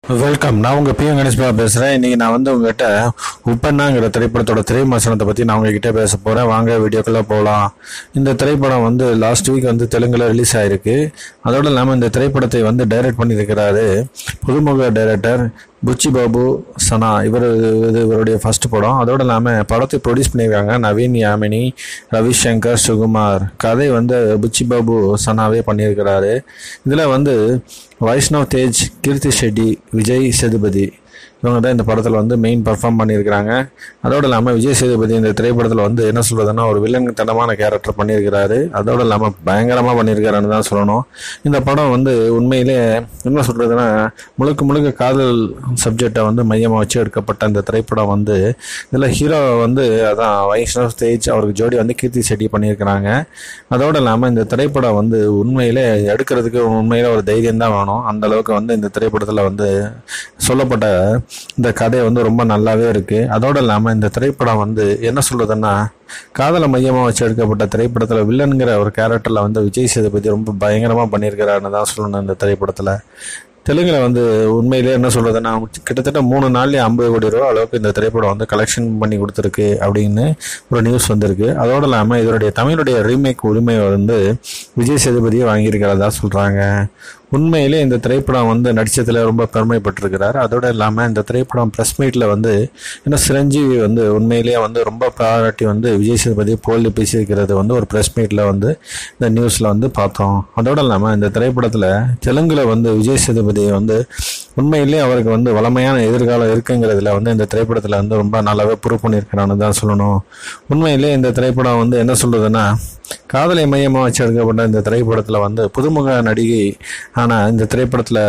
welcome நான் உங்கள் PM Ganesh Baba பேசுகிறேன் இன்றைக்கி நான் வந்து உங்ககிட்ட உப்பண்ணாங்கிற திரைப்படத்தோட திரைமசனத்தை பற்றி நான் உங்ககிட்ட பேச போகிறேன் வாங்க வீடியோக்குள்ளே போகலாம் இந்த திரைப்படம் வந்து லாஸ்ட் வீக் வந்து தெலுங்கில் ரிலீஸ் ஆயிருக்கு அதோடு இல்லாமல் இந்த திரைப்படத்தை வந்து டைரக்ட் பண்ணியிருக்கிறாரு புதுமுக டைரக்டர் புச்சி பாபு சனா இவர் இது இவருடைய ஃபர்ஸ்ட் படம் அதோடு இல்லாமல் படத்தை ப்ரொடியூஸ் பண்ணியிருக்காங்க நவீன் யாமினி ரவிசங்கர் சுகுமார் கதை வந்து புச்சி பாபு சனாவே பண்ணியிருக்கிறாரு இதில் வந்து வைஷ்ணவ் தேஜ் கீர்த்தி ஷெட்டி விஜய் சேதுபதி இவங்க தான் இந்த படத்தில் வந்து மெயின் பர்ஃபார்ம் பண்ணியிருக்கிறாங்க அதோடு இல்லாமல் விஜய் சேதுபதி இந்த திரைப்படத்தில் வந்து என்ன சொல்கிறதுன்னா ஒரு வில்லன் தனமான கேரக்டர் பண்ணியிருக்கிறாரு அதோடு இல்லாமல் பயங்கரமாக பண்ணியிருக்கிறாருன்னு தான் சொல்லணும் இந்த படம் வந்து உண்மையிலே என்ன சொல்கிறதுன்னா முழுக்க முழுக்க காதல் சப்ஜெக்டை வந்து மையமாக வச்சு எடுக்கப்பட்ட இந்த திரைப்படம் வந்து இதில் ஹீரோ வந்து அதான் வைஷ்ணவ் தேஜ் அவருக்கு ஜோடி வந்து கீர்த்தி செட்டி பண்ணியிருக்கிறாங்க அதோடு இல்லாமல் இந்த திரைப்படம் வந்து உண்மையிலே எடுக்கிறதுக்கு உண்மையிலே ஒரு தைரியம் தான் வேணும் அந்த அளவுக்கு வந்து இந்த திரைப்படத்தில் வந்து சொல்லப்பட்ட இந்த கதை வந்து ரொம்ப நல்லாவே இருக்குது அதோடு இல்லாமல் இந்த திரைப்படம் வந்து என்ன சொல்கிறதுன்னா காதலை மையமாக வச்சு எடுக்கப்பட்ட திரைப்படத்தில் வில்லனுங்கிற ஒரு கேரக்டரில் வந்து விஜய் சேதுபதி ரொம்ப பயங்கரமாக பண்ணியிருக்கிறாருன்னு தான் சொல்லணும் இந்த திரைப்படத்தில் தெலுங்கில் வந்து உண்மையிலே என்ன சொல்கிறதுன்னா கிட்டத்தட்ட மூணு நாள்லேயே ஐம்பது கோடி ரூபா அளவுக்கு இந்த திரைப்படம் வந்து கலெக்ஷன் பண்ணி கொடுத்துருக்கு அப்படின்னு ஒரு நியூஸ் வந்திருக்கு அதோடு இல்லாமல் இதனுடைய தமிழுடைய ரீமேக் உரிமை வந்து விஜய் சேதுபதியை வாங்கியிருக்கிறதா சொல்கிறாங்க உண்மையிலே இந்த திரைப்படம் வந்து நடிச்சதில் ரொம்ப பெருமைப்பட்டிருக்கிறார் அதோடு இல்லாமல் இந்த திரைப்படம் ப்ரெஸ் மீட்டில் வந்து என்ன சிரஞ்சீவி வந்து உண்மையிலேயே வந்து ரொம்ப பாராட்டி வந்து விஜய் சேதுபதி போலி பேசியிருக்கிறது வந்து ஒரு ப்ரெஸ் மீட்டில் வந்து இந்த நியூஸில் வந்து பார்த்தோம் அதோடு இல்லாமல் இந்த திரைப்படத்தில் தெலுங்கில் வந்து விஜய் சேதுபதி வந்து உண்மையிலேயே அவருக்கு வந்து வளமையான எதிர்காலம் இருக்குங்கிறதுல வந்து இந்த திரைப்படத்தில் வந்து ரொம்ப நல்லாவே ப்ரூவ் பண்ணியிருக்கிறான்னு தான் சொல்லணும் உண்மையிலேயே இந்த திரைப்படம் வந்து என்ன சொல்கிறதுன்னா காதலை மையமாக வச்சு எடுக்கப்பட்ட இந்த திரைப்படத்தில் வந்து புதுமுக நடிகை ஆனால் இந்த திரைப்படத்தில்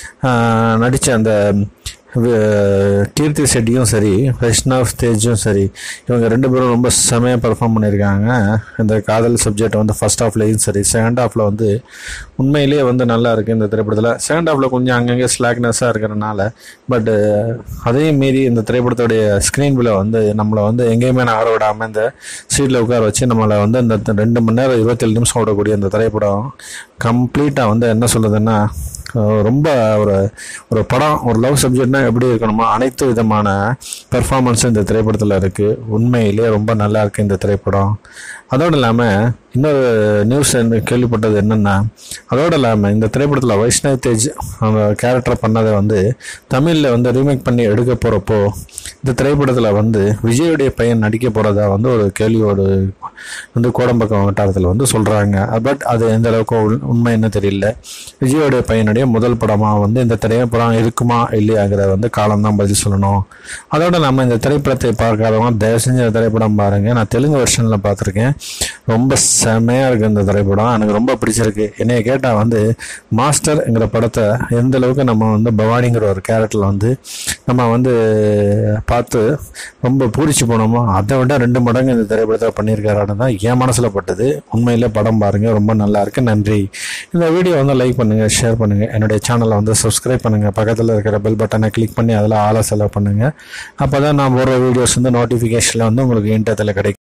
நடித்த அந்த வி- கீர்த்தி செட்டியும் சரி வைஷ்ணவ் தேஜும் சரி இவங்க ரெண்டு பேரும் ரொம்ப செமையாக பெர்ஃபார்ம் பண்ணியிருக்காங்க இந்த காதல் சப்ஜெக்ட் வந்து ஃபர்ஸ்ட் ஹாஃப்லேயும் சரி செகண்ட் ஹாஃபில் வந்து உண்மையிலேயே வந்து நல்லா இருக்குது இந்த திரைப்படத்தில் செகண்ட் ஹாஃபில் கொஞ்சம் அங்கங்கே ஸ்லாக்னஸாக இருக்கிறனால பட்டு அதையும் மீறி இந்த திரைப்படத்துடைய ஸ்க்ரீன் பிளே வந்து நம்மளை வந்து எங்கேயுமே நான் ஆட விடாமல் இந்த சீட்டில் உட்கார வச்சு நம்மளை வந்து இந்த ரெண்டு மணி நேரம் இருபத்தேழு நிமிஷம் ஓடக்கூடிய இந்த திரைப்படம் கம்ப்ளீட்டாக வந்து என்ன சொல்லுதுன்னா அஹ் ரொம்ப ஒரு ஒரு படம் ஒரு லவ் சப்ஜெக்ட்னா எப்படி இருக்கணுமோ அனைத்து விதமான பெர்ஃபார்மன்ஸும் இந்த திரைப்படத்தில் இருக்குது உண்மையிலே ரொம்ப நல்லா இருக்குது இந்த திரைப்படம் அதோடு இல்லாமல் இன்னொரு நியூஸ் கேள்விப்பட்டது என்னென்னா அதோடு இல்லாமல் இந்த திரைப்படத்தில் வைஷ்ணவ் தேஜ் அவங்க கேரக்டர் பண்ணதை வந்து தமிழில் வந்து ரீமேக் பண்ணி எடுக்க போகிறப்போ இந்த திரைப்படத்தில் வந்து விஜயுடைய பையன் நடிக்க போகிறதா வந்து ஒரு கேள்வியோடு வந்து கோடம்பக்கம் வட்டாரத்தில் வந்து சொல்கிறாங்க பட் அது எந்த அளவுக்கு உண்- உண்மைன்னு தெரியல விஜயோடைய பையனுடைய முதல் படமாக வந்து இந்த திரைப்படம் இருக்குமா இல்லையாங்கிற வந்து காலம்தான் பதில் சொல்லணும் அதோட நம்ம இந்த திரைப்படத்தை பார்க்காதவங்க தயவு செஞ்சு இந்த திரைப்படம் பாருங்கள் நான் தெலுங்கு வெர்ஷனில் பார்த்துருக்கேன் ரொம்ப செமையாக இருக்குது இந்த திரைப்படம் எனக்கு ரொம்ப பிடிச்சிருக்கு என்னைய கேட்டால் வந்து மாஸ்டர்ங்கிற படத்தை எந்த அளவுக்கு நம்ம வந்து பவானிங்கிற ஒரு கேரக்டரில் வந்து நம்ம வந்து பார்த்து ரொம்ப பூரிச்சு போனோமோ அதை விட ரெண்டு மடங்கு இந்த திரைப்படத்தை பண்ணியிருக்காருன்னு தான் என் மனசில் பட்டது உண்மையிலே படம் பாருங்கள் ரொம்ப நல்லா இருக்கு நன்றி இந்த வீடியோ வந்து லைக் பண்ணுங்கள் ஷேர் பண்ணுங்கள் என்னுடைய சேனலை வந்து சப்ஸ்கிரைப் பண்ணுங்கள் பக்கத்தில் இருக்கிற பெல் பட்டனை கிளிக் பண்ணி அதில் ஆளை செலவு பண்ணுங்கள் அப்போ தான் நான் போடுற வீடியோஸ் வந்து நோட்டிஃபிகேஷனில் வந்து உங்களுக்கு இன்டத்தில் கிடைக்கும்